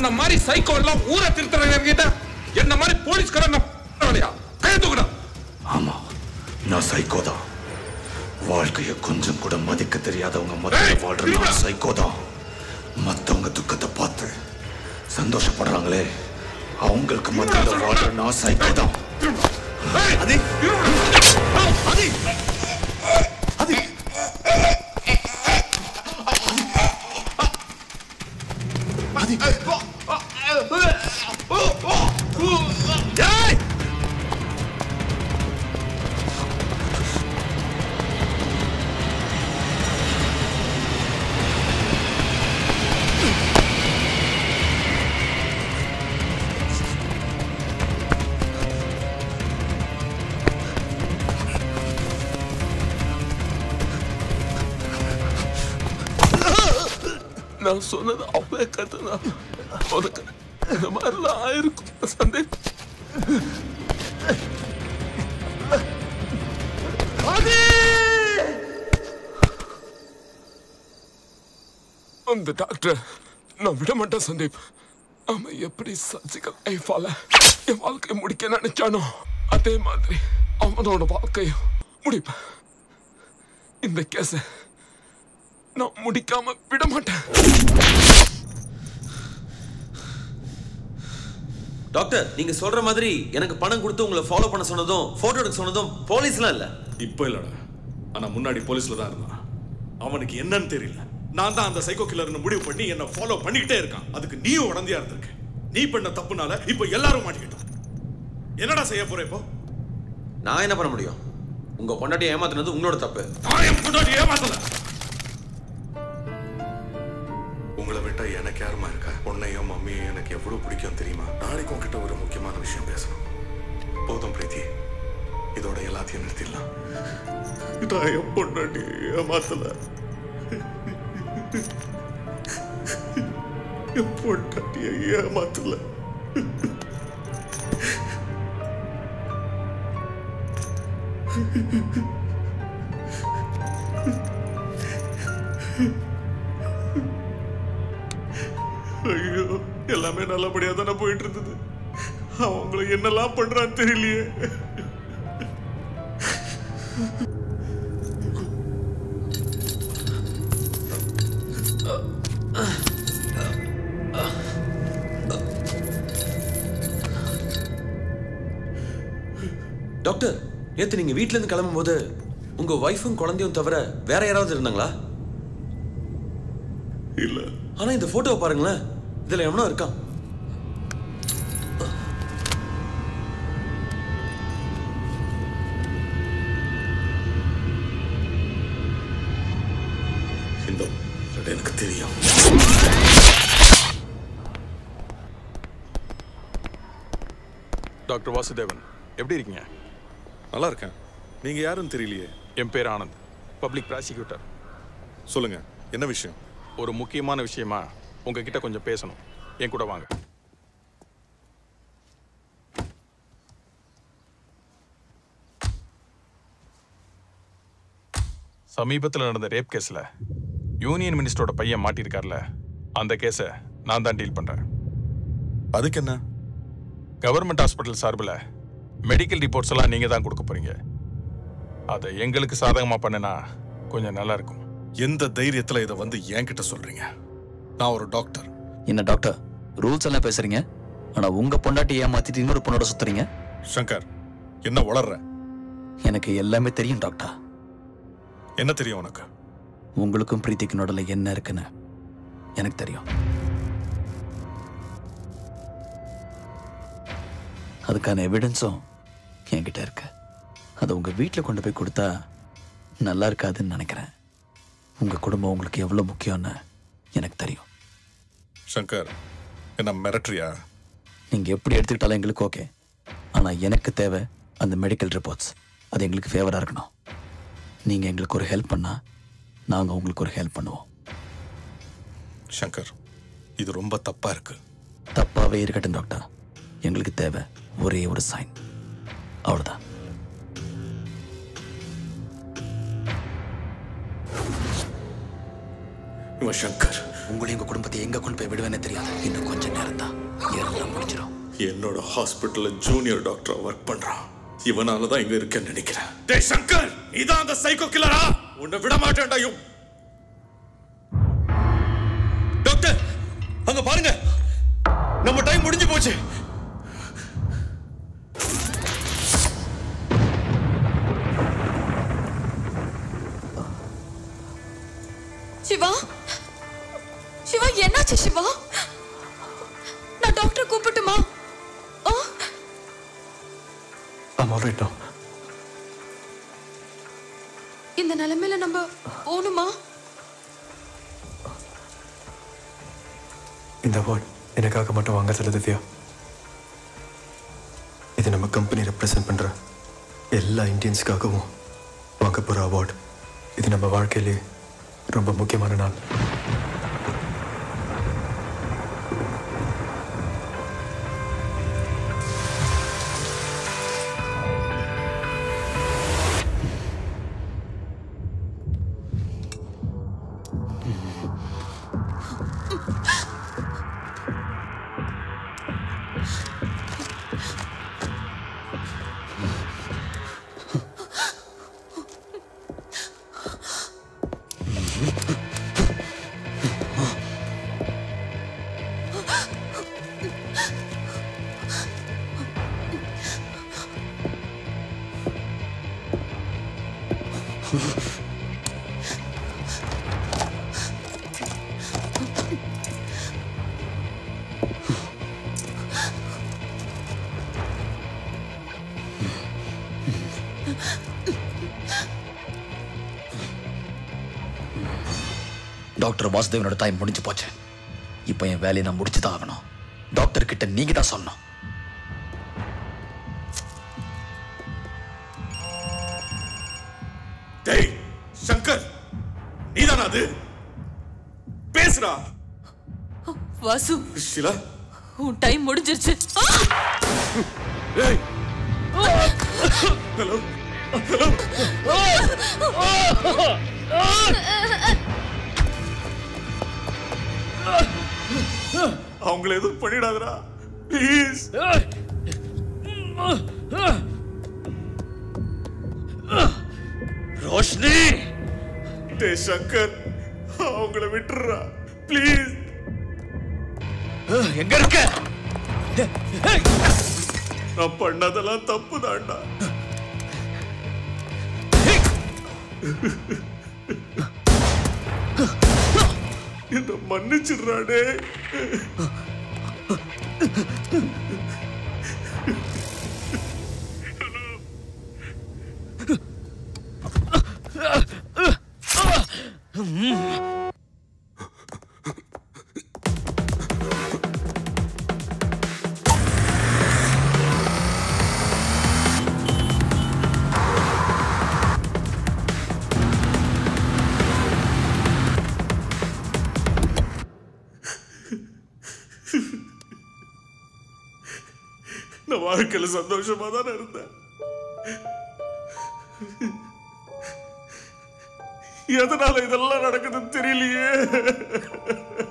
உன்ன மாதிரி சைக்கோ எல்லாம் ஊரை திருத்தறவங்க என்ன மாதிரி போலீஸ்காரன் வேலையா கையை தூக்குடா ஆமா நான் சைக்கோ தான் வாழ்க்கைய கொஞ்சம் கூட மதிக்க தெரியாதவங்க மத்திய வாழ்ற நான் சைக்கோ தான் மத்தவங்க துக்கத்தை பார்த்து சந்தோஷப்படுறாங்களே அவங்களுக்கு மத்தியில வாழ்ற நான் சைக்கோ தான் அது அது அது அது ஏய் நான் சொன்னது அவ்வளோ கத்துனா உனக்கு இந்த மாதிரிலாம் ஆயிருக்கும் சந்தேகம் அந்த டாக்டர் நான் விட மாட்டேன் சந்தீப் அவன் எப்படி சர்ஜிக்கல் ஐஃபால என் வாழ்க்கையை முடிக்க நினைச்சானோ அதே மாதிரி அவனோட வாழ்க்கையும் முடிப்பேன் இந்த கேஸை நான் முடிக்காம விட மாட்டேன் டாக்டர் நீங்க சொல்ற மாதிரி எனக்கு பணம் கொடுத்து உங்களை ஃபாலோ பண்ண சொன்னதும் போட்டோ எடுக்க சொன்னதும் போலீஸ்லாம் இல்ல இப்போ இல்லடா ஆனா முன்னாடி போலீஸ்ல தான் இருந்தான் அவனுக்கு என்னன்னு தெரியல நான் தான் அந்த சைக்கோ கில்லர்னு முடிவு பண்ணி என்ன ஃபாலோ பண்ணிக்கிட்டே இருக்கான் அதுக்கு நீயும் உடந்தையா இருந்திருக்க நீ பண்ண தப்புனால இப்போ எல்லாரும் மாட்டிக்கிட்டோம் என்னடா செய்ய போற இப்போ நான் என்ன பண்ண முடியும் உங்க பொண்டாட்டி ஏமாத்துனது உங்களோட தப்பு நான் என் பொண்டாட்டி ஏமாத்தல உங்களை விட்டா எனக்கு யாருமா இருக்கா உன்னையும் மம்மியும் எனக்கு எவ்வளவு பிடிக்கும் தெரியுமா நாளைக்கு உங்ககிட்ட ஒரு முக்கியமான விஷயம் பேசணும் போதும் பிரீத்தி இதோட எல்லாத்தையும் நிறுத்திடலாம் நான் என் பொண்டாட்டி ஏமாத்தல என் பொண்டாட்டியை ஏமாத்தல ஐயோ எல்லாமே நல்லபடியா தானே போயிட்டு இருந்தது அவங்களை என்னெல்லாம் பண்றான்னு தெரியலையே டாக்டர் நேத்து நீங்க வீட்ல இருந்து கிளம்பும்போது உங்க ஒய்ஃபும் குழந்தையும் தவிர வேற யாராவது இருந்தாங்களா இல்ல ஆனா இந்த போட்டோவை பாருங்களேன் இதுல எவனோ இருக்கான் இந்த எனக்கு தெரியும் டாக்டர் வாசுதேவன் எப்படி இருக்கீங்க நல்லா இருக்கேன் நீங்க யாருன்னு தெரியலையே என் பேர் ஆனந்த் பப்ளிக் ப்ராசிக்யூட்டர் சொல்லுங்க என்ன விஷயம் ஒரு முக்கியமான விஷயமா உங்ககிட்ட கொஞ்சம் பேசணும் என் கூட வாங்க சமீபத்தில் நடந்த ரேப் கேஸ்ல யூனியன் மினிஸ்டரோட பையன் மாட்டியிருக்கார்ல அந்த கேஸை நான் தான் டீல் பண்றேன் அதுக்கு என்ன கவர்மெண்ட் ஹாஸ்பிட்டல் சார்பில் மெடிக்கல் ரிப்போர்ட்ஸ் எல்லாம் நீங்க தான் கொடுக்க போறீங்க அதை எங்களுக்கு சாதகமா பண்ணுனா கொஞ்சம் நல்லா இருக்கும் எந்த தைரியத்துல இதை வந்து என்கிட்ட சொல்றீங்க நான் ஒரு டாக்டர் என்ன டாக்டர் ரூல்ஸ் எல்லாம் பேசுறீங்க ஆனா உங்க பொண்டாட்டி ஏமாத்திட்டு இன்னொரு பொண்ணோட சுத்துறீங்க சங்கர் என்ன வளர்ற எனக்கு எல்லாமே தெரியும் டாக்டர் என்ன தெரியும் உனக்கு உங்களுக்கும் பிரீத்திக்கு நடுவில் என்ன இருக்குன்னு எனக்கு தெரியும் அதுக்கான எவிடன்ஸும் என்கிட்ட இருக்கு அதை உங்க வீட்டில் கொண்டு போய் கொடுத்தா நல்லா இருக்காதுன்னு நினைக்கிறேன் உங்க குடும்பம் உங்களுக்கு எவ்வளவு முக்கியம்னு எனக்கு தெரியும் சங்கர் என்ன மிரட்டுறியா நீங்க எப்படி எடுத்துக்கிட்டாலும் எங்களுக்கு ஓகே ஆனா எனக்கு தேவை அந்த மெடிக்கல் ரிப்போர்ட்ஸ் அது எங்களுக்கு ஃபேவரா இருக்கணும் நீங்க எங்களுக்கு ஒரு ஹெல்ப் பண்ணா நாங்க உங்களுக்கு ஒரு ஹெல்ப் பண்ணுவோம் சங்கர் இது ரொம்ப தப்பா இருக்கு தப்பாவே இருக்கட்டும் டாக்டர் எங்களுக்கு தேவை ஒரே ஒரு சைன் அவ்வளவுதான் இவன் சங்கர் உங்களையும் உங்க குடும்பத்தை எங்க கொண்டு போய் விடுவேனே தெரியாது இன்னும் கொஞ்ச நேரம் தான் எல்லாம் முடிஞ்சிடும் என்னோட ஹாஸ்பிட்டல்ல ஜூனியர் டாக்டரா ஒர்க் பண்றான் இவனால தான் இங்க இருக்கேன்னு நினைக்கிறேன் டேய் சங்கர் இதான் அந்த சைக்கோ கில்லரா உன்னை விட மாட்டேன்டா இவன். டாக்டர் அங்க பாருங்க நம்ம டைம் முடிஞ்சு போச்சு சிவா சிவா என்னாச்சு சிவா நான் டாக்டர் கூப்பிட்டுமா ஆ I'm all right now. இந்த நிலைமையில நம்ம போகணுமா இந்த அவார்ட் எனக்காக மட்டும் வாங்க சொல்ல திவ்யா இது நம்ம கம்பெனி ரெப்ரசன்ட் பண்ற எல்லா இந்தியன்ஸ்க்காகவும் வாங்க போற அவார்ட் இது நம்ம வாழ்க்கையிலே ரொம்ப முக்கியமான நாள் டாக்டர் வாசுதேவனோட டைம் முடிஞ்சு போச்சு இப்போ என் வேலையை நான் முடிச்சு தான் ஆகணும் டாக்டர் கிட்ட நீங்க தான் சொல்லணும் டேய் சங்கர் நீதானா அது பேசுடா வாசு ஷிலா உன் டைம் முடிஞ்சிருச்சு ஆ! ஏய் ஹலோ ஹலோ அவங்கள எதுவும் பண்ணிடாதடா ப்ளீஸ் ரோஷினி டேய் சங்கர் அவங்கள விட்டுறா ப்ளீஸ் எங்க இருக்க நான் பண்ணதெல்லாம் தப்பு தான்டா என்ன மன்னிச்சிடுறாடே நான் வாழ்க்கையில சந்தோஷமா தானே இருந்தேன் எதனால இதெல்லாம் நடக்குதுன்னு தெரியலையே